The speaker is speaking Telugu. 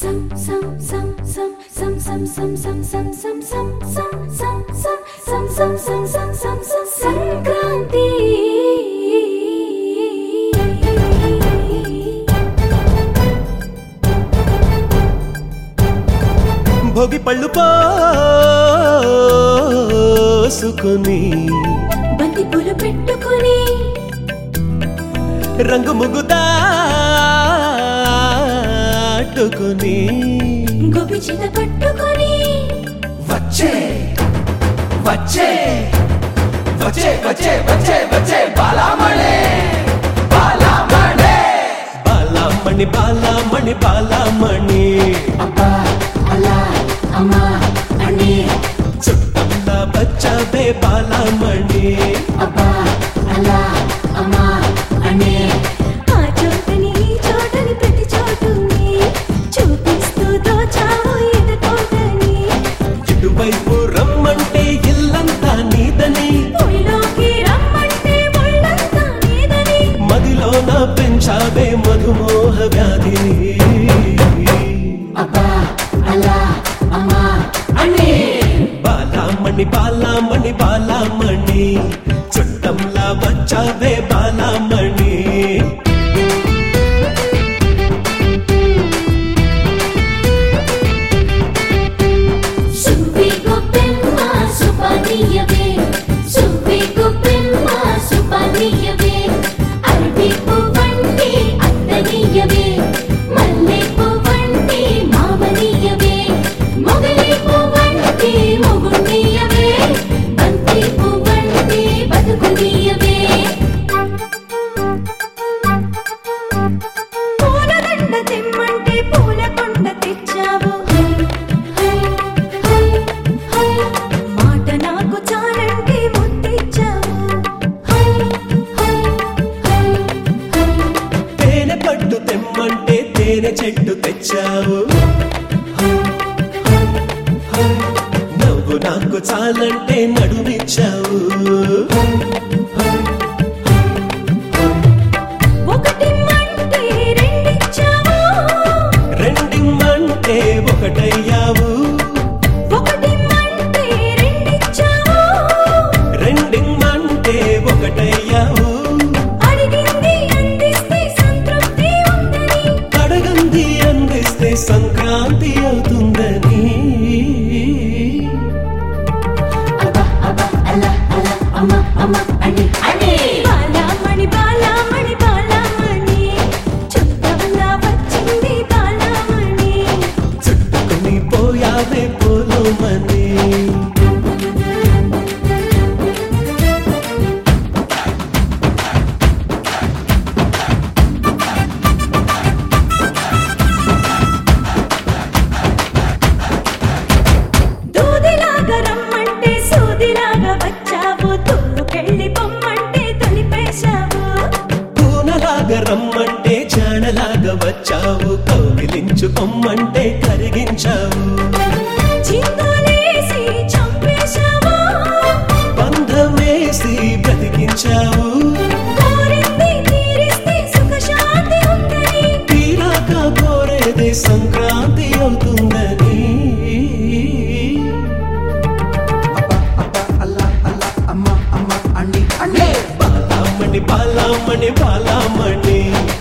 Some, some, some, some, some, some, some, some, some, some, some, some, some, some, some, some, some, some, some, some, Sankranti Bhogi పళ్ళు పోసుకొని బంతి పూలు పెట్టుకొని రంగు ముగ్గు దాటుకొని గోపి చీత పట్టుకొని వచ్చే వచ్చే వచ్చే వచ్చే వచ్చే వచ్చే బాలామణే బాలామణే బాలామణి బాలామణి బాలామణి అబ్బా అలా అమ్మా అణి చుట్టంలా బచ్చావే బాలామణి అబ్బా అలా అమ్మా అణి ఆ చోటని ఈ చోటని ప్రతి చోటుని చూపిస్తూ దోచావు ఎదుటోటని ఇటువైపు రమ్మంటే ఇల్లంతా నీదని ఒళ్ళోకి రమ్మంటే ఒళ్ళంతా నీదని మదిలో నా పెంచావే మధుమోహ వ్యాధిని అబ్బా అలా అమ్మా అణి బాలామణి బాలామణి బాలామణి చుట్టంలా వచ్చావే బాలామణి సువ్వి గొప్పెమ్మ సుపనీయవే సువ్వి గొప్పెమ్మ సుపనీయవే అరటి పువ్వంటి అత్తనీయవే మల్లె పువ్వంటి మామనీయవే మొగలి పువ్వంటి మొగుండీయవే బంతి పువ్వంటి బతుకునీయవే పూలదండ తెమ్మంటే పూల కొండ తెచ్చావు మాట నాకు చాలంటే ముద్దిచ్చావు తేనె పట్టు తెమ్మంటే తేనె చెట్టు తెచ్చావు నవ్వు నాకు చాలంటే నడుమిచ్చావు ఒకటి మంటే రెండిచ్చావు రెండిమ్మంటే ఒకటయ్యావు ఒకటి మంటే రెండిచ్చావు రెండిమ్మంటే ఒకటయ్యావు అడిగింది అందిస్తే సంతృప్తి ఉందని అడగంది అందిస్తే సంక్రాంతి అవుతుందని అబ్బా అబ్బా అలా అలా అమ్మా అమ్మా అణి అణి బాలామణి బాలామణి బాలామణి చుట్టంలా వచ్చింది బాలామణి చుట్టుకుని పోయావే పోలోమని దూదిలాగా రమ్మంటే సూదిలాగా వచ్చావు తోలుకెళ్ళి పొమ్మంటే తొలిపేశావు పూనలాగా రమ్మంటే చాణలాగా వచ్చావు కౌగిలించుకొమ్మంటే కరిగించావు చిందులేసి చంపేశావు బంధమేసి బ్రతికించావు కోరింది తీరిస్తే సుఖశాంతి ఉందని తీరాక కోరేదే సంక్రాంతి అవుతుందని అబ్బా అబ్బా అలా అలా అమ్మా అమ్మా అణి అణి బాలామణి బాలామణి బాలామణి